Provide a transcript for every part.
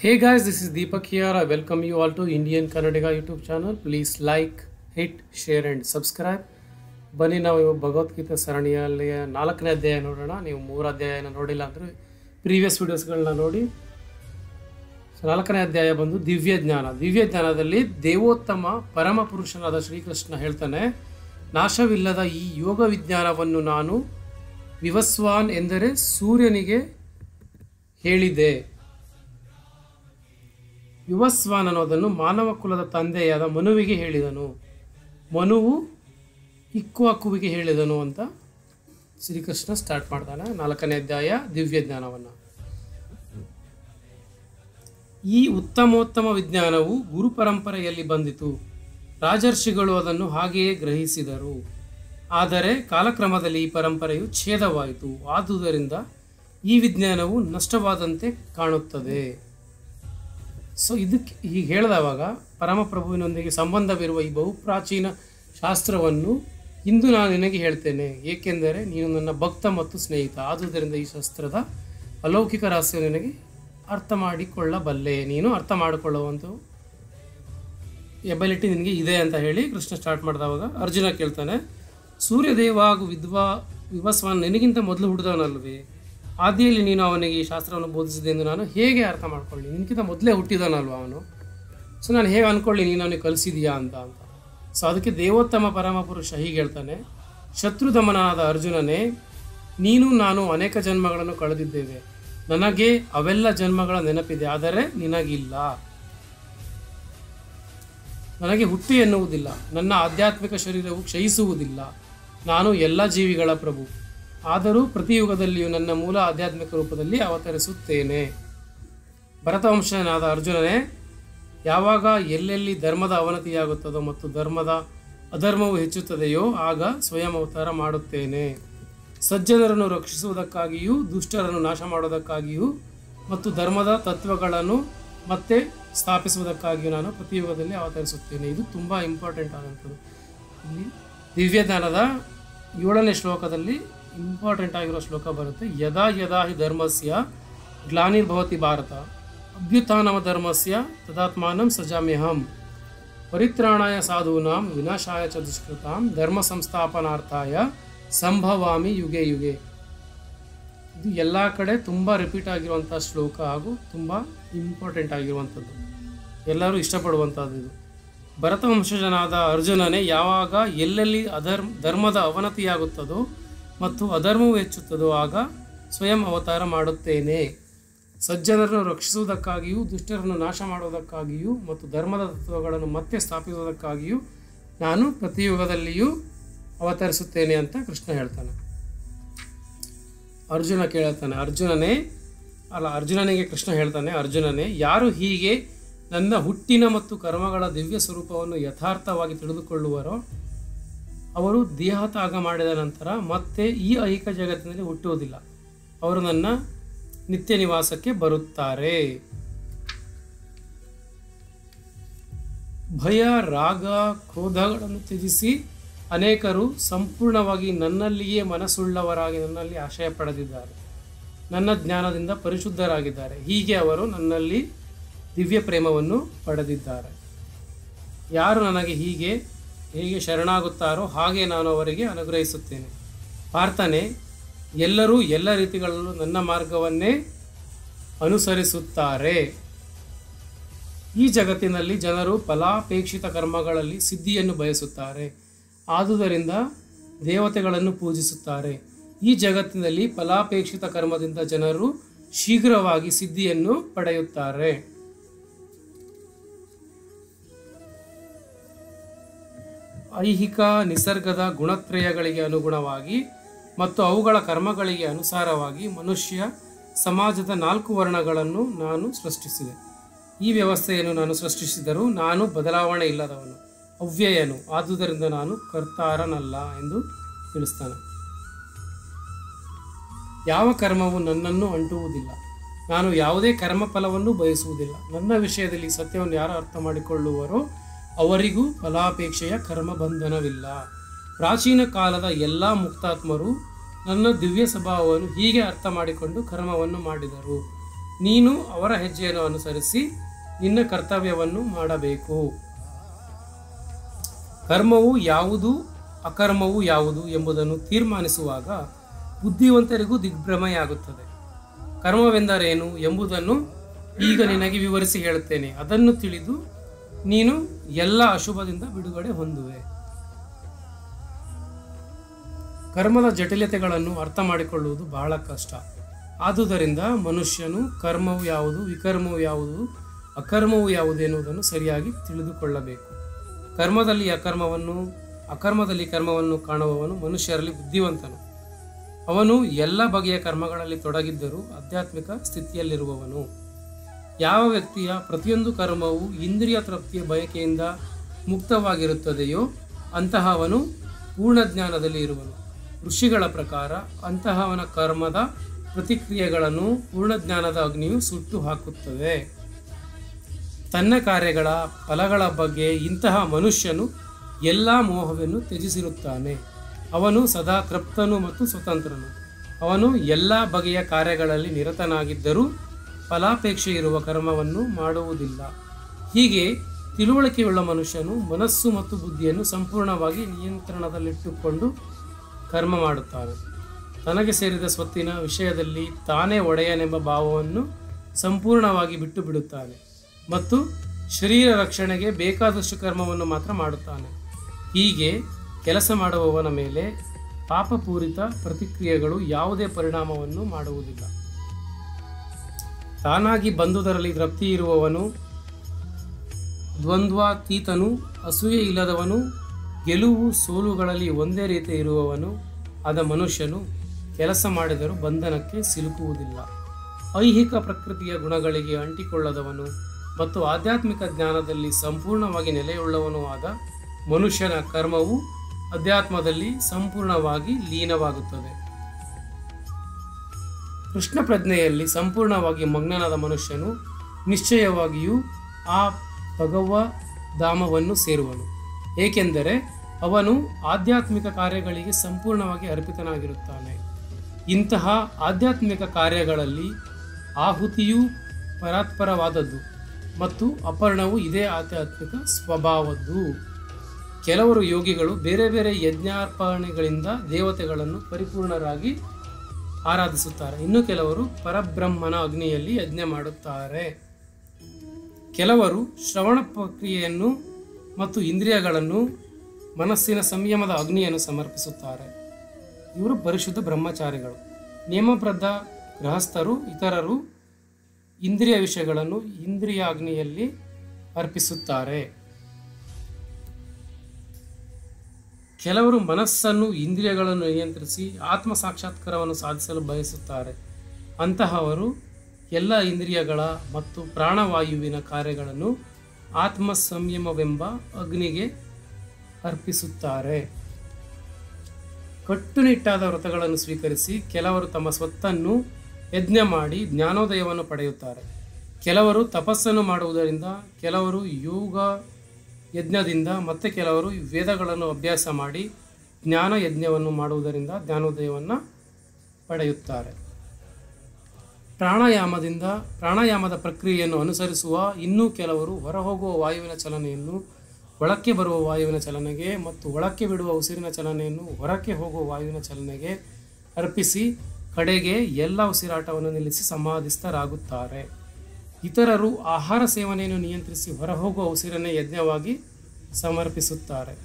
Hey guys, this is Deepak here. I welcome you all to Indian Kannadiga YouTube channel. Please like, hit, share and subscribe. ಬನ್ನಿ ನಾವು ಇವಾಗ ಭಗವದ್ಗೀತೆ ಸರಣಿಯಲ್ಲಿ ನಾಲ್ಕನೇ ಅಧ್ಯಾಯ ನೋಡೋಣ ನೀವು ಮೂರು ಅಧ್ಯಾಯನ ನೋಡಿಲ್ಲ ಅಂದರೆ ಪ್ರೀವಿಯಸ್ ವಿಡಿಯೋಸ್ಗಳನ್ನ ನೋಡಿ ಸೊ ನಾಲ್ಕನೇ ಅಧ್ಯಾಯ ಬಂದು ದಿವ್ಯ ಜ್ಞಾನ ದಿವ್ಯ ಜ್ಞಾನದಲ್ಲಿ ದೇವೋತ್ತಮ ಪರಮ ಪುರುಷನಾದ ಶ್ರೀಕೃಷ್ಣ ಹೇಳ್ತಾನೆ ನಾಶವಿಲ್ಲದ ಈ ಯೋಗ ವಿಜ್ಞಾನವನ್ನು ನಾನು ವಿವಸ್ವಾನ್ ಎಂದರೆ ಸೂರ್ಯನಿಗೆ ಹೇಳಿದೆ ವಿವಸ್ವಾನ್ ಅನ್ನೋದನ್ನು ಮಾನವ ಕುಲದ ತಂದೆಯಾದ ಮನುವಿಗೆ ಹೇಳಿದನು ಮನುವು ಇಕ್ವಾಕುವಿಗೆ ಹೇಳಿದನು ಅಂತ ಶ್ರೀಕೃಷ್ಣ ಸ್ಟಾರ್ಟ್ ಮಾಡ್ತಾನೆ ನಾಲ್ಕನೇ ಅಧ್ಯಾಯ ದಿವ್ಯ ಜ್ಞಾನವನ್ನು ಈ ಉತ್ತಮೋತ್ತಮ ವಿಜ್ಞಾನವು ಗುರು ಪರಂಪರೆಯಲ್ಲಿ ಬಂದಿತು ರಾಜರ್ಷಿಗಳು ಅದನ್ನು ಹಾಗೆಯೇ ಗ್ರಹಿಸಿದರು ಆದರೆ ಕಾಲಕ್ರಮದಲ್ಲಿ ಈ ಪರಂಪರೆಯು ಛೇದವಾಯಿತು ಆದುದರಿಂದ ಈ ವಿಜ್ಞಾನವು ನಷ್ಟವಾದಂತೆ ಕಾಣುತ್ತದೆ ಸೊ ಇದಕ್ಕೆ ಹೀಗೆ ಹೇಳಿದವಾಗ ಪರಮಪ್ರಭುವಿನೊಂದಿಗೆ ಸಂಬಂಧವಿರುವ ಈ ಬಹುಪ್ರಾಚೀನ ಶಾಸ್ತ್ರವನ್ನು ಇಂದು ನಾನು ನಿನಗೆ ಹೇಳ್ತೇನೆ ಏಕೆಂದರೆ ನೀನು ನನ್ನ ಭಕ್ತ ಮತ್ತು ಸ್ನೇಹಿತ ಆದುದರಿಂದ ಈ ಶಾಸ್ತ್ರದ ಅಲೌಕಿಕ ರಹಸ್ಯ ನಿನಗೆ ಅರ್ಥ ಮಾಡಿಕೊಳ್ಳಬಲ್ಲೆ ನೀನು ಅರ್ಥ ಮಾಡಿಕೊಳ್ಳುವಂಥ ಎಬಿಲಿಟಿ ನಿನಗೆ ಇದೆ ಅಂತ ಹೇಳಿ ಕೃಷ್ಣ ಸ್ಟಾರ್ಟ್ ಮಾಡಿದವಾಗ ಅರ್ಜುನ ಕೇಳ್ತಾನೆ ಸೂರ್ಯದೇವ ಹಾಗೂ ವಿದ್ವಾ ವಿವಸ್ವಾನ್ ನಿನಗಿಂತ ಮೊದಲು ಹುಟ್ಟಿದವನಲ್ವೇ ಆದಿಯಲ್ಲಿ ನೀನು ಅವನಿಗೆ ಈ ಶಾಸ್ತ್ರವನ್ನು ಬೋಧಿಸಿದೆ ಎಂದು ನಾನು ಹೇಗೆ ಅರ್ಥ ಮಾಡ್ಕೊಳ್ಳಿ ನಿನಗಿಂತ ಮೊದಲೇ ಹುಟ್ಟಿದನಲ್ವ ಅವನು ಸೊ ನಾನು ಹೇಗೆ ಅಂದ್ಕೊಳ್ಳಿ ನೀನು ಅವನಿಗೆ ಕಲಿಸಿದೀಯಾ ಅಂತ ಅಂತ ಸೊ ಅದಕ್ಕೆ ದೇವೋತ್ತಮ ಪರಮ ಪುರುಷ ಹೀಗೆ ಹೇಳ್ತಾನೆ ಶತ್ರುದಮನಾದ ಅರ್ಜುನನೇ ನೀನು ನಾನು ಅನೇಕ ಜನ್ಮಗಳನ್ನು ಕಳೆದಿದ್ದೇವೆ ನನಗೆ ಅವೆಲ್ಲ ಜನ್ಮಗಳ ನೆನಪಿದೆ ಆದರೆ ನಿನಗಿಲ್ಲ ನನಗೆ ಹುಟ್ಟು ಎನ್ನುವುದಿಲ್ಲ ನನ್ನ ಆಧ್ಯಾತ್ಮಿಕ ಶರೀರವು ಕ್ಷಯಿಸುವುದಿಲ್ಲ ನಾನು ಎಲ್ಲ ಜೀವಿಗಳ ಪ್ರಭು ಆದರೂ ಪ್ರತಿ ಯುಗದಲ್ಲಿಯೂ ನನ್ನ ಮೂಲ ಆಧ್ಯಾತ್ಮಿಕ ರೂಪದಲ್ಲಿ ಅವತರಿಸುತ್ತೇನೆ ಭರತವಂಶನಾದ ಅರ್ಜುನನೇ ಯಾವಾಗ ಎಲ್ಲೆಲ್ಲಿ ಧರ್ಮದ ಅವನತಿಯಾಗುತ್ತದೋ ಮತ್ತು ಧರ್ಮದ ಅಧರ್ಮವು ಹೆಚ್ಚುತ್ತದೆಯೋ ಆಗ ಸ್ವಯಂ ಅವತಾರ ಮಾಡುತ್ತೇನೆ ಸಜ್ಜನರನ್ನು ರಕ್ಷಿಸುವುದಕ್ಕಾಗಿಯೂ ದುಷ್ಟರನ್ನು ನಾಶ ಮಾಡೋದಕ್ಕಾಗಿಯೂ ಮತ್ತು ಧರ್ಮದ ತತ್ವಗಳನ್ನು ಮತ್ತೆ ಸ್ಥಾಪಿಸುವುದಕ್ಕಾಗಿಯೂ ನಾನು ಪ್ರತಿಯುಗದಲ್ಲಿ ಅವತರಿಸುತ್ತೇನೆ ಇದು ತುಂಬ ಇಂಪಾರ್ಟೆಂಟ್ ಆದಂಥದ್ದು ಇಲ್ಲಿ ದಿವ್ಯಜ್ಞಾನದ ಏಳನೇ ಶ್ಲೋಕದಲ್ಲಿ ಇಂಪಾರ್ಟೆಂಟ್ ಆಗಿರೋ ಶ್ಲೋಕ ಬರುತ್ತೆ ಯದಾ ಯದಾ ಹಿ ಧರ್ಮಸ್ಯ ಗ್ಲಾನಿರ್ಭವತಿ ಭಾರತ ಅಭ್ಯುತ್ಥಾನಮ ಧರ್ಮಸ್ಯ ತದಾತ್ಮಾನಂ ಸಜಾಮ್ಯಹಂ ಪರಿತ್ರಾಣಾಯ ಸಾಧೂನಾಂ ವಿನಾಶಾಯ ಚ ದುಷ್ಕೃತಾಂ ಧರ್ಮ ಸಂಸ್ಥಾಪನಾರ್ಥಾಯ ಸಂಭವಾಮಿ ಯುಗೆ ಯುಗೆ ಇದು ಎಲ್ಲ ಕಡೆ ತುಂಬ ರಿಪೀಟ್ ಆಗಿರುವಂಥ ಶ್ಲೋಕ ಹಾಗೂ ತುಂಬ ಇಂಪಾರ್ಟೆಂಟ್ ಆಗಿರುವಂಥದ್ದು ಎಲ್ಲರೂ ಇಷ್ಟಪಡುವಂಥದ್ದು ಇದು ಭರತ ವಂಶಜನಾದ ಅರ್ಜುನನೇ ಯಾವಾಗ ಎಲ್ಲೆಲ್ಲಿ ಅಧರ್ಮ ಧರ್ಮದ ಅವನತಿಯಾಗುತ್ತದೋ ಮತ್ತು ಅಧರ್ಮವು ಹೆಚ್ಚುತ್ತದೋ ಆಗ ಸ್ವಯಂ ಅವತಾರ ಮಾಡುತ್ತೇನೆ ಸಜ್ಜನರನ್ನು ರಕ್ಷಿಸುವುದಕ್ಕಾಗಿಯೂ ದುಷ್ಟರನ್ನು ನಾಶ ಮಾಡುವುದಕ್ಕಾಗಿಯೂ ಮತ್ತು ಧರ್ಮದ ತತ್ವಗಳನ್ನು ಮತ್ತೆ ಸ್ಥಾಪಿಸುವುದಕ್ಕಾಗಿಯೂ ನಾನು ಪ್ರತಿಯುಗದಲ್ಲಿಯೂ ಅವತರಿಸುತ್ತೇನೆ ಅಂತ ಕೃಷ್ಣ ಹೇಳ್ತಾನೆ ಅರ್ಜುನ ಕೇಳ್ತಾನೆ ಅರ್ಜುನನೇ ಅಲ್ಲ ಅರ್ಜುನನಿಗೆ ಕೃಷ್ಣ ಹೇಳ್ತಾನೆ ಅರ್ಜುನನೇ ಯಾರು ಹೀಗೆ ನನ್ನ ಹುಟ್ಟಿನ ಮತ್ತು ಕರ್ಮಗಳ ದಿವ್ಯ ಸ್ವರೂಪವನ್ನು ಯಥಾರ್ಥವಾಗಿ ತಿಳಿದುಕೊಳ್ಳುವರೋ ಅವರು ದೇಹತ್ಯಾಗ ಮಾಡಿದ ನಂತರ ಮತ್ತೆ ಈ ಐಹಿಕ ಜಗತ್ತಿನಲ್ಲಿ ಹುಟ್ಟುವುದಿಲ್ಲ ಅವರು ನನ್ನ ನಿತ್ಯ ನಿವಾಸಕ್ಕೆ ಬರುತ್ತಾರೆ ಭಯ ರಾಗ ಕ್ರೋಧಗಳನ್ನು ತ್ಯಜಿಸಿ ಅನೇಕರು ಸಂಪೂರ್ಣವಾಗಿ ನನ್ನಲ್ಲಿಯೇ ಮನಸ್ಸುಳ್ಳವರಾಗಿ ನನ್ನಲ್ಲಿ ಆಶಯ ಪಡೆದಿದ್ದಾರೆ ನನ್ನ ಜ್ಞಾನದಿಂದ ಪರಿಶುದ್ಧರಾಗಿದ್ದಾರೆ ಹೀಗೆ ಅವರು ನನ್ನಲ್ಲಿ ದಿವ್ಯ ಪ್ರೇಮವನ್ನು ಪಡೆದಿದ್ದಾರೆ ಯಾರು ನನಗೆ ಹೀಗೆ ಹೇಗೆ ಶರಣಾಗುತ್ತಾರೋ ಹಾಗೆ ನಾನು ಅವರಿಗೆ ಅನುಗ್ರಹಿಸುತ್ತೇನೆ ಪಾರ್ಥನೆ ಎಲ್ಲರೂ ಎಲ್ಲ ರೀತಿಗಳಲ್ಲೂ ನನ್ನ ಮಾರ್ಗವನ್ನೇ ಅನುಸರಿಸುತ್ತಾರೆ ಈ ಜಗತ್ತಿನಲ್ಲಿ ಜನರು ಫಲಾಪೇಕ್ಷಿತ ಕರ್ಮಗಳಲ್ಲಿ ಸಿದ್ಧಿಯನ್ನು ಬಯಸುತ್ತಾರೆ ಆದುದರಿಂದ ದೇವತೆಗಳನ್ನು ಪೂಜಿಸುತ್ತಾರೆ ಈ ಜಗತ್ತಿನಲ್ಲಿ ಫಲಾಪೇಕ್ಷಿತ ಕರ್ಮದಿಂದ ಜನರು ಶೀಘ್ರವಾಗಿ ಸಿದ್ಧಿಯನ್ನು ಪಡೆಯುತ್ತಾರೆ ಐಹಿಕ ನಿಸರ್ಗದ ಗುಣತ್ರಯಗಳಿಗೆ ಅನುಗುಣವಾಗಿ ಮತ್ತು ಅವುಗಳ ಕರ್ಮಗಳಿಗೆ ಅನುಸಾರವಾಗಿ ಮನುಷ್ಯ ಸಮಾಜದ ನಾಲ್ಕು ವರ್ಣಗಳನ್ನು ನಾನು ಸೃಷ್ಟಿಸಿದೆ ಈ ವ್ಯವಸ್ಥೆಯನ್ನು ನಾನು ಸೃಷ್ಟಿಸಿದರೂ ನಾನು ಬದಲಾವಣೆ ಇಲ್ಲದವನು ಅವ್ಯಯನು ಆದುದರಿಂದ ನಾನು ಕರ್ತಾರನಲ್ಲ ಎಂದು ತಿಳಿಸ್ತಾನೆ ಯಾವ ಕರ್ಮವು ನನ್ನನ್ನು ಅಂಟುವುದಿಲ್ಲ ನಾನು ಯಾವುದೇ ಕರ್ಮಫಲವನ್ನು ಬಯಸುವುದಿಲ್ಲ ನನ್ನ ವಿಷಯದಲ್ಲಿ ಸತ್ಯವನ್ನು ಯಾರು ಅರ್ಥ ಮಾಡಿಕೊಳ್ಳುವರೋ ಅವರಿಗೂ ಫಲಾಪೇಕ್ಷೆಯ ಕರ್ಮ ಬಂಧನವಿಲ್ಲ ಪ್ರಾಚೀನ ಕಾಲದ ಎಲ್ಲ ಮುಕ್ತಾತ್ಮರು ನನ್ನ ದಿವ್ಯ ಸ್ವಭಾವವನ್ನು ಹೀಗೆ ಅರ್ಥ ಮಾಡಿಕೊಂಡು ಕರ್ಮವನ್ನು ಮಾಡಿದರು ನೀನು ಅವರ ಹೆಜ್ಜೆಯನ್ನು ಅನುಸರಿಸಿ ನಿನ್ನ ಕರ್ತವ್ಯವನ್ನು ಮಾಡಬೇಕು ಕರ್ಮವು ಯಾವುದು ಅಕರ್ಮವು ಯಾವುದು ಎಂಬುದನ್ನು ತೀರ್ಮಾನಿಸುವಾಗ ಬುದ್ಧಿವಂತರಿಗೂ ದಿಗ್ಭ್ರಮೆಯಾಗುತ್ತದೆ ಕರ್ಮವೆಂದರೇನು ಎಂಬುದನ್ನು ಈಗ ನಿನಗೆ ವಿವರಿಸಿ ಹೇಳುತ್ತೇನೆ ಅದನ್ನು ತಿಳಿದು ನೀನು ಎಲ್ಲ ಅಶುಭದಿಂದ ಬಿಡುಗಡೆ ಹೊಂದುವೆ ಕರ್ಮದ ಜಟಿಲತೆಗಳನ್ನು ಅರ್ಥ ಮಾಡಿಕೊಳ್ಳುವುದು ಬಹಳ ಕಷ್ಟ ಆದುದರಿಂದ ಮನುಷ್ಯನು ಕರ್ಮವು ಯಾವುದು ವಿಕರ್ಮವು ಯಾವುದು ಅಕರ್ಮವು ಯಾವುದು ಎನ್ನುವುದನ್ನು ಸರಿಯಾಗಿ ತಿಳಿದುಕೊಳ್ಳಬೇಕು ಕರ್ಮದಲ್ಲಿ ಅಕರ್ಮವನ್ನು ಅಕರ್ಮದಲ್ಲಿ ಕರ್ಮವನ್ನು ಕಾಣುವವನು ಮನುಷ್ಯರಲ್ಲಿ ಬುದ್ಧಿವಂತನು ಅವನು ಎಲ್ಲ ಬಗೆಯ ಕರ್ಮಗಳಲ್ಲಿ ತೊಡಗಿದ್ದರೂ ಆಧ್ಯಾತ್ಮಿಕ ಸ್ಥಿತಿಯಲ್ಲಿರುವವನು ಯಾವ ವ್ಯಕ್ತಿಯ ಪ್ರತಿಯೊಂದು ಕರ್ಮವು ಇಂದ್ರಿಯ ತೃಪ್ತಿಯ ಬಯಕೆಯಿಂದ ಮುಕ್ತವಾಗಿರುತ್ತದೆಯೋ ಅಂತಹವನು ಪೂರ್ಣ ಜ್ಞಾನದಲ್ಲಿ ಇರುವನು ಋಷಿಗಳ ಪ್ರಕಾರ ಅಂತಹವನ ಕರ್ಮದ ಪ್ರತಿಕ್ರಿಯೆಗಳನ್ನು ಪೂರ್ಣ ಜ್ಞಾನದ ಅಗ್ನಿಯು ಸುಟ್ಟು ಹಾಕುತ್ತದೆ ತನ್ನ ಕಾರ್ಯಗಳ ಫಲಗಳ ಬಗ್ಗೆ ಇಂತಹ ಮನುಷ್ಯನು ಎಲ್ಲ ಮೋಹವನ್ನು ತ್ಯಜಿಸಿರುತ್ತಾನೆ ಅವನು ಸದಾ ತೃಪ್ತನು ಮತ್ತು ಸ್ವತಂತ್ರನು ಅವನು ಎಲ್ಲ ಬಗೆಯ ಕಾರ್ಯಗಳಲ್ಲಿ ನಿರತನಾಗಿದ್ದರೂ ಫಲಾಪೇಕ್ಷೆ ಇರುವ ಕರ್ಮವನ್ನು ಮಾಡುವುದಿಲ್ಲ ಹೀಗೆ ತಿಳುವಳಿಕೆಯುಳ್ಳ ಮನುಷ್ಯನು ಮನಸ್ಸು ಮತ್ತು ಬುದ್ಧಿಯನ್ನು ಸಂಪೂರ್ಣವಾಗಿ ನಿಯಂತ್ರಣದಲ್ಲಿಟ್ಟುಕೊಂಡು ಕರ್ಮ ಮಾಡುತ್ತಾನೆ ತನಗೆ ಸೇರಿದ ಸ್ವತ್ತಿನ ವಿಷಯದಲ್ಲಿ ತಾನೇ ಒಡೆಯನೆಂಬ ಭಾವವನ್ನು ಸಂಪೂರ್ಣವಾಗಿ ಬಿಟ್ಟು ಬಿಡುತ್ತಾನೆ ಮತ್ತು ಶರೀರ ರಕ್ಷಣೆಗೆ ಬೇಕಾದಷ್ಟು ಕರ್ಮವನ್ನು ಮಾತ್ರ ಮಾಡುತ್ತಾನೆ ಹೀಗೆ ಕೆಲಸ ಮಾಡುವವನ ಮೇಲೆ ಪಾಪಪೂರಿತ ಪ್ರತಿಕ್ರಿಯೆಗಳು ಯಾವುದೇ ಪರಿಣಾಮವನ್ನು ಮಾಡುವುದಿಲ್ಲ ತಾನಾಗಿ ಬಂದುದರಲ್ಲಿ ತೃಪ್ತಿ ಇರುವವನು ದ್ವಂದ್ವಾತೀತನು ಅಸೂಯೆ ಇಲ್ಲದವನು ಗೆಲುವು ಸೋಲುಗಳಲ್ಲಿ ಒಂದೇ ರೀತಿ ಇರುವವನು ಆದ ಮನುಷ್ಯನು ಕೆಲಸ ಮಾಡಿದರೂ ಬಂಧನಕ್ಕೆ ಸಿಲುಕುವುದಿಲ್ಲ ಐಹಿಕ ಪ್ರಕೃತಿಯ ಗುಣಗಳಿಗೆ ಅಂಟಿಕೊಳ್ಳದವನು ಮತ್ತು ಆಧ್ಯಾತ್ಮಿಕ ಜ್ಞಾನದಲ್ಲಿ ಸಂಪೂರ್ಣವಾಗಿ ನೆಲೆಯುಳ್ಳವನೂ ಆದ ಮನುಷ್ಯನ ಕರ್ಮವು ಅಧ್ಯಾತ್ಮದಲ್ಲಿ ಸಂಪೂರ್ಣವಾಗಿ ಲೀನವಾಗುತ್ತದೆ ಕೃಷ್ಣ ಪ್ರಜ್ಞೆಯಲ್ಲಿ ಸಂಪೂರ್ಣವಾಗಿ ಮಗ್ನನಾದ ಮನುಷ್ಯನು ನಿಶ್ಚಯವಾಗಿಯೂ ಆ ಭಗವ ಧಾಮವನ್ನು ಸೇರುವನು ಏಕೆಂದರೆ ಅವನು ಆಧ್ಯಾತ್ಮಿಕ ಕಾರ್ಯಗಳಿಗೆ ಸಂಪೂರ್ಣವಾಗಿ ಅರ್ಪಿತನಾಗಿರುತ್ತಾನೆ ಇಂತಹ ಆಧ್ಯಾತ್ಮಿಕ ಕಾರ್ಯಗಳಲ್ಲಿ ಆಹುತಿಯು ಪರಾತ್ಪರವಾದದ್ದು ಮತ್ತು ಅಪರ್ಣವು ಇದೇ ಆಧ್ಯಾತ್ಮಿಕ ಸ್ವಭಾವದ್ದು ಕೆಲವರು ಯೋಗಿಗಳು ಬೇರೆ ಬೇರೆ ಯಜ್ಞಾರ್ಪಣೆಗಳಿಂದ ದೇವತೆಗಳನ್ನು ಪರಿಪೂರ್ಣರಾಗಿ ಆರಾಧಿಸುತ್ತಾರೆ ಇನ್ನು ಕೆಲವರು ಪರಬ್ರಹ್ಮನ ಅಗ್ನಿಯಲ್ಲಿ ಯಜ್ಞ ಮಾಡುತ್ತಾರೆ ಕೆಲವರು ಶ್ರವಣ ಪ್ರಕ್ರಿಯೆಯನ್ನು ಮತ್ತು ಇಂದ್ರಿಯಗಳನ್ನು ಮನಸ್ಸಿನ ಸಂಯಮದ ಅಗ್ನಿಯನ್ನು ಸಮರ್ಪಿಸುತ್ತಾರೆ ಇವರು ಪರಿಶುದ್ಧ ಬ್ರಹ್ಮಚಾರಿಗಳು ನಿಯಮಬದ್ಧ ಗೃಹಸ್ಥರು ಇತರರು ಇಂದ್ರಿಯ ವಿಷಯಗಳನ್ನು ಇಂದ್ರಿಯ ಅಗ್ನಿಯಲ್ಲಿ ಅರ್ಪಿಸುತ್ತಾರೆ ಕೆಲವರು ಮನಸ್ಸನ್ನು ಇಂದ್ರಿಯಗಳನ್ನು ನಿಯಂತ್ರಿಸಿ ಆತ್ಮ ಸಾಕ್ಷಾತ್ಕಾರವನ್ನು ಸಾಧಿಸಲು ಬಯಸುತ್ತಾರೆ ಅಂತಹವರು ಎಲ್ಲ ಇಂದ್ರಿಯಗಳ ಮತ್ತು ಪ್ರಾಣವಾಯುವಿನ ಕಾರ್ಯಗಳನ್ನು ಆತ್ಮ ಸಂಯಮವೆಂಬ ಅಗ್ನಿಗೆ ಅರ್ಪಿಸುತ್ತಾರೆ ಕಟ್ಟುನಿಟ್ಟಾದ ವ್ರತಗಳನ್ನು ಸ್ವೀಕರಿಸಿ ಕೆಲವರು ತಮ್ಮ ಸ್ವತ್ತನ್ನು ಯಜ್ಞ ಮಾಡಿ ಜ್ಞಾನೋದಯವನ್ನು ಪಡೆಯುತ್ತಾರೆ ಕೆಲವರು ತಪಸ್ಸನ್ನು ಮಾಡುವುದರಿಂದ ಕೆಲವರು ಯೋಗ ಯಜ್ಞದಿಂದ ಮತ್ತೆ ಕೆಲವರು ವೇದಗಳನ್ನು ಅಭ್ಯಾಸ ಮಾಡಿ ಜ್ಞಾನ ಯಜ್ಞವನ್ನು ಮಾಡುವುದರಿಂದ ಜ್ಞಾನೋದಯವನ್ನು ಪಡೆಯುತ್ತಾರೆ ಪ್ರಾಣಾಯಾಮದಿಂದ ಪ್ರಾಣಾಯಾಮದ ಪ್ರಕ್ರಿಯೆಯನ್ನು ಅನುಸರಿಸುವ ಇನ್ನೂ ಕೆಲವರು ಹೊರಹೋಗುವ ವಾಯುವಿನ ಚಲನೆಯನ್ನು ಒಳಕ್ಕೆ ಬರುವ ವಾಯುವಿನ ಚಲನೆಗೆ ಮತ್ತು ಒಳಕ್ಕೆ ಬಿಡುವ ಉಸಿರಿನ ಚಲನೆಯನ್ನು ಹೊರಕ್ಕೆ ಹೋಗುವ ವಾಯುವಿನ ಚಲನೆಗೆ ಅರ್ಪಿಸಿ ಕಡೆಗೆ ಎಲ್ಲ ಉಸಿರಾಟವನ್ನು ನಿಲ್ಲಿಸಿ ಸಮಾಧಿಸ್ಥರಾಗುತ್ತಾರೆ ಇತರರು ಆಹಾರ ಸೇವನೆಯನ್ನು ನಿಯಂತ್ರಿಸಿ ಹೊರಹೋಗುವ ಉಸಿರನ್ನೇ ಯಜ್ಞವಾಗಿ ಸಮರ್ಪಿಸುತ್ತಾರೆ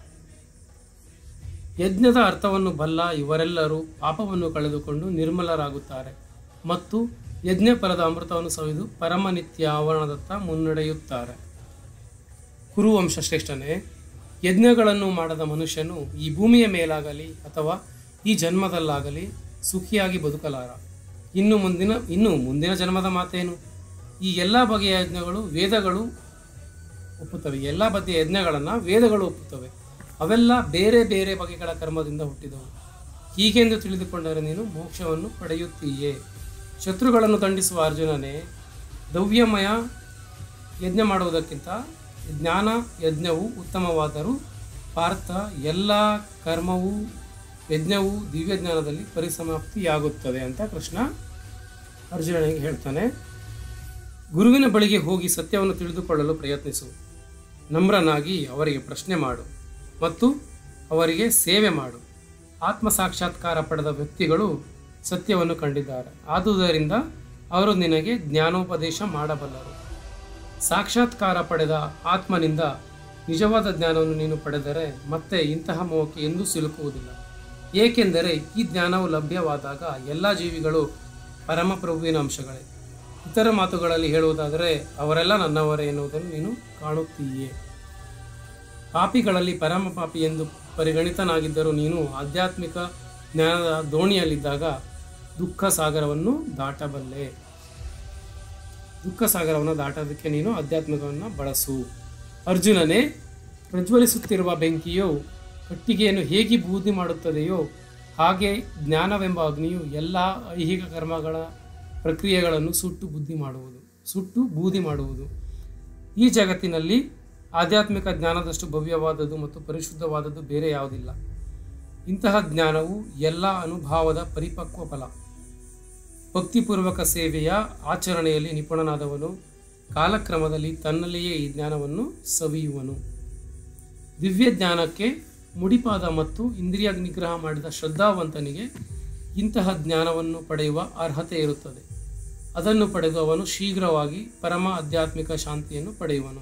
ಯಜ್ಞದ ಅರ್ಥವನ್ನು ಬಲ್ಲ ಇವರೆಲ್ಲರೂ ಪಾಪವನ್ನು ಕಳೆದುಕೊಂಡು ನಿರ್ಮಲರಾಗುತ್ತಾರೆ ಮತ್ತು ಯಜ್ಞ ಫಲದ ಅಮೃತವನ್ನು ಸವಿದು ಪರಮನಿತ್ಯ ಆವರಣದತ್ತ ಮುನ್ನಡೆಯುತ್ತಾರೆ ಕುರುವಂಶ ಶ್ರೇಷ್ಠನೇ ಯಜ್ಞಗಳನ್ನು ಮಾಡದ ಮನುಷ್ಯನು ಈ ಭೂಮಿಯ ಮೇಲಾಗಲಿ ಅಥವಾ ಈ ಜನ್ಮದಲ್ಲಾಗಲಿ ಸುಖಿಯಾಗಿ ಬದುಕಲಾರ ಇನ್ನು ಮುಂದಿನ ಇನ್ನು ಮುಂದಿನ ಜನ್ಮದ ಮಾತೇನು ಈ ಎಲ್ಲ ಬಗೆಯ ಯಜ್ಞಗಳು ವೇದಗಳು ಒಪ್ಪುತ್ತವೆ ಎಲ್ಲ ಬಗೆಯ ಯಜ್ಞಗಳನ್ನು ವೇದಗಳು ಒಪ್ಪುತ್ತವೆ ಅವೆಲ್ಲ ಬೇರೆ ಬೇರೆ ಬಗೆಗಳ ಕರ್ಮದಿಂದ ಹುಟ್ಟಿದವು ಹೀಗೆಂದು ತಿಳಿದುಕೊಂಡರೆ ನೀನು ಮೋಕ್ಷವನ್ನು ಪಡೆಯುತ್ತೀಯೇ ಶತ್ರುಗಳನ್ನು ದಂಡಿಸುವ ಅರ್ಜುನನೇ ದವ್ಯಮಯ ಯಜ್ಞ ಮಾಡುವುದಕ್ಕಿಂತ ಜ್ಞಾನ ಯಜ್ಞವು ಉತ್ತಮವಾದರೂ ಪಾರ್ಥ ಎಲ್ಲ ಕರ್ಮವು ಯಜ್ಞವು ದಿವ್ಯ ಜ್ಞಾನದಲ್ಲಿ ಪರಿಸಮಾಪ್ತಿಯಾಗುತ್ತದೆ ಅಂತ ಕೃಷ್ಣ ಅರ್ಜುನನಿಗೆ ಹೇಳ್ತಾನೆ ಗುರುವಿನ ಬಳಿಗೆ ಹೋಗಿ ಸತ್ಯವನ್ನು ತಿಳಿದುಕೊಳ್ಳಲು ಪ್ರಯತ್ನಿಸು ನಮ್ರನಾಗಿ ಅವರಿಗೆ ಪ್ರಶ್ನೆ ಮಾಡು ಮತ್ತು ಅವರಿಗೆ ಸೇವೆ ಮಾಡು ಆತ್ಮ ಸಾಕ್ಷಾತ್ಕಾರ ಪಡೆದ ವ್ಯಕ್ತಿಗಳು ಸತ್ಯವನ್ನು ಕಂಡಿದ್ದಾರೆ ಆದುದರಿಂದ ಅವರು ನಿನಗೆ ಜ್ಞಾನೋಪದೇಶ ಮಾಡಬಲ್ಲರು ಸಾಕ್ಷಾತ್ಕಾರ ಪಡೆದ ಆತ್ಮನಿಂದ ನಿಜವಾದ ಜ್ಞಾನವನ್ನು ನೀನು ಪಡೆದರೆ ಮತ್ತೆ ಇಂತಹ ಮೋಹಕ್ಕೆ ಎಂದೂ ಸಿಲುಕುವುದಿಲ್ಲ ಏಕೆಂದರೆ ಈ ಜ್ಞಾನವು ಲಭ್ಯವಾದಾಗ ಎಲ್ಲ ಜೀವಿಗಳು ಪರಮಪ್ರಭುವಿನ ಅಂಶಗಳೇ ಇತರ ಮಾತುಗಳಲ್ಲಿ ಹೇಳುವುದಾದರೆ ಅವರೆಲ್ಲ ನನ್ನವರೇ ಎನ್ನುವುದನ್ನು ನೀನು ಕಾಣುತ್ತೀಯೇ ಪಾಪಿಗಳಲ್ಲಿ ಪರಮ ಪಾಪಿ ಎಂದು ಪರಿಗಣಿತನಾಗಿದ್ದರೂ ನೀನು ಆಧ್ಯಾತ್ಮಿಕ ಜ್ಞಾನದ ದೋಣಿಯಲ್ಲಿದ್ದಾಗ ದುಃಖ ಸಾಗರವನ್ನು ದಾಟಬಲ್ಲೆ ದುಃಖ ಸಾಗರವನ್ನು ದಾಟೋದಕ್ಕೆ ನೀನು ಆಧ್ಯಾತ್ಮಿಕವನ್ನು ಬಳಸು ಅರ್ಜುನನೇ ಪ್ರಜ್ವಲಿಸುತ್ತಿರುವ ಬೆಂಕಿಯು ಕಟ್ಟಿಗೆಯನ್ನು ಹೇಗೆ ಬೂದಿ ಮಾಡುತ್ತದೆಯೋ ಹಾಗೆ ಜ್ಞಾನವೆಂಬ ಅಗ್ನಿಯು ಎಲ್ಲ ಐಹಿಕ ಕರ್ಮಗಳ ಪ್ರಕ್ರಿಯೆಗಳನ್ನು ಸುಟ್ಟು ಬುದ್ಧಿ ಮಾಡುವುದು ಸುಟ್ಟು ಬೂದಿ ಮಾಡುವುದು ಈ ಜಗತ್ತಿನಲ್ಲಿ ಆಧ್ಯಾತ್ಮಿಕ ಜ್ಞಾನದಷ್ಟು ಭವ್ಯವಾದದ್ದು ಮತ್ತು ಪರಿಶುದ್ಧವಾದದ್ದು ಬೇರೆ ಯಾವುದಿಲ್ಲ ಇಂತಹ ಜ್ಞಾನವು ಎಲ್ಲ ಅನುಭಾವದ ಪರಿಪಕ್ವ ಫಲ ಭಕ್ತಿಪೂರ್ವಕ ಸೇವೆಯ ಆಚರಣೆಯಲ್ಲಿ ನಿಪುಣನಾದವನು ಕಾಲಕ್ರಮದಲ್ಲಿ ತನ್ನಲ್ಲಿಯೇ ಈ ಜ್ಞಾನವನ್ನು ಸವಿಯುವನು ದಿವ್ಯ ಜ್ಞಾನಕ್ಕೆ ಮುಡಿಪಾದ ಮತ್ತು ಇಂದ್ರಿಯ ನಿಗ್ರಹ ಮಾಡಿದ ಶ್ರದ್ಧಾವಂತನಿಗೆ ಇಂತಹ ಜ್ಞಾನವನ್ನು ಪಡೆಯುವ ಅರ್ಹತೆ ಇರುತ್ತದೆ ಅದನ್ನು ಪಡೆದು ಅವನು ಶೀಘ್ರವಾಗಿ ಪರಮ ಆಧ್ಯಾತ್ಮಿಕ ಶಾಂತಿಯನ್ನು ಪಡೆಯುವನು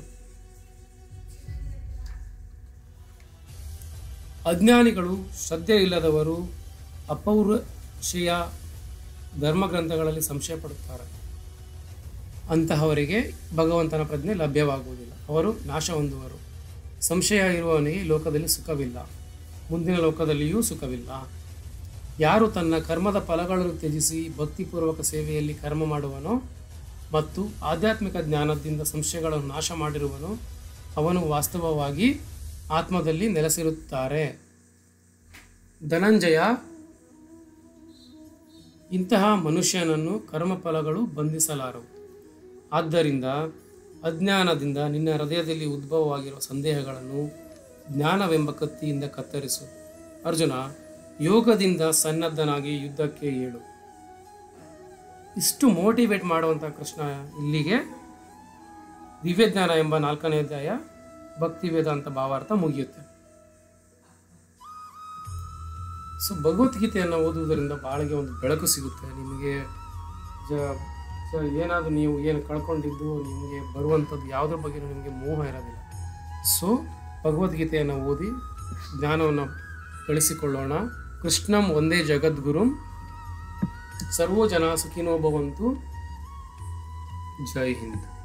ಅಜ್ಞಾನಿಗಳು ಶ್ರದ್ಧೆ ಇಲ್ಲದವರು ಅಪೌರುಷೆಯ ಧರ್ಮಗ್ರಂಥಗಳಲ್ಲಿ ಸಂಶಯ ಪಡುತ್ತಾರೆ ಅಂತಹವರಿಗೆ ಭಗವಂತನ ಪ್ರಜ್ಞೆ ಲಭ್ಯವಾಗುವುದಿಲ್ಲ ಅವರು ನಾಶ ಹೊಂದುವರು ಸಂಶಯ ಇರುವವನಿಗೆ ಈ ಲೋಕದಲ್ಲಿ ಸುಖವಿಲ್ಲ ಮುಂದಿನ ಲೋಕದಲ್ಲಿಯೂ ಸುಖವಿಲ್ಲ ಯಾರು ತನ್ನ ಕರ್ಮದ ಫಲಗಳನ್ನು ತ್ಯಜಿಸಿ ಭಕ್ತಿಪೂರ್ವಕ ಸೇವೆಯಲ್ಲಿ ಕರ್ಮ ಮಾಡುವನೋ ಮತ್ತು ಆಧ್ಯಾತ್ಮಿಕ ಜ್ಞಾನದಿಂದ ಸಂಶಯಗಳನ್ನು ನಾಶ ಮಾಡಿರುವನೋ ಅವನು ವಾಸ್ತವವಾಗಿ ಆತ್ಮದಲ್ಲಿ ನೆಲೆಸಿರುತ್ತಾರೆ ಧನಂಜಯ ಇಂತಹ ಮನುಷ್ಯನನ್ನು ಕರ್ಮಫಲಗಳು ಬಂಧಿಸಲಾರವು ಆದ್ದರಿಂದ ಅಜ್ಞಾನದಿಂದ ನಿನ್ನ ಹೃದಯದಲ್ಲಿ ಉದ್ಭವವಾಗಿರುವ ಸಂದೇಹಗಳನ್ನು ಜ್ಞಾನವೆಂಬ ಕತ್ತಿಯಿಂದ ಕತ್ತರಿಸು ಅರ್ಜುನ ಯೋಗದಿಂದ ಸನ್ನದ್ಧನಾಗಿ ಯುದ್ಧಕ್ಕೆ ಏಳು ಇಷ್ಟು ಮೋಟಿವೇಟ್ ಮಾಡುವಂಥ ಕೃಷ್ಣ ಇಲ್ಲಿಗೆ ದಿವ್ಯಜ್ಞಾನ ಎಂಬ ನಾಲ್ಕನೇ ಅಧ್ಯಾಯ ಭಕ್ತಿ ವೇದಾಂತ ಭಾವಾರ್ಥ ಮುಗಿಯುತ್ತೆ ಸೊ ಭಗವದ್ಗೀತೆಯನ್ನು ಓದುವುದರಿಂದ ಬಾಳಿಗೆ ಒಂದು ಬೆಳಕು ಸಿಗುತ್ತೆ ನಿಮಗೆ ಜ ಜ ಏನಾದರೂ ನೀವು ಏನು ಕಳ್ಕೊಂಡಿದ್ದು ನಿಮಗೆ ಬರುವಂಥದ್ದು ಯಾವುದ್ರ ಬಗ್ಗೆ ನಿಮಗೆ ಮೋಹ ಇರೋದಿಲ್ಲ ಸೊ ಭಗವದ್ಗೀತೆಯನ್ನು ಓದಿ ಜ್ಞಾನವನ್ನು ಗಳಿಸಿಕೊಳ್ಳೋಣ ಕೃಷ್ಣಂ ಒಂದೇ ಜಗದ್ಗುರುಂ ಸರ್ವೋ ಜನ ಸುಖಿನೋ ಭವಂತು ಜೈ ಹಿಂದ್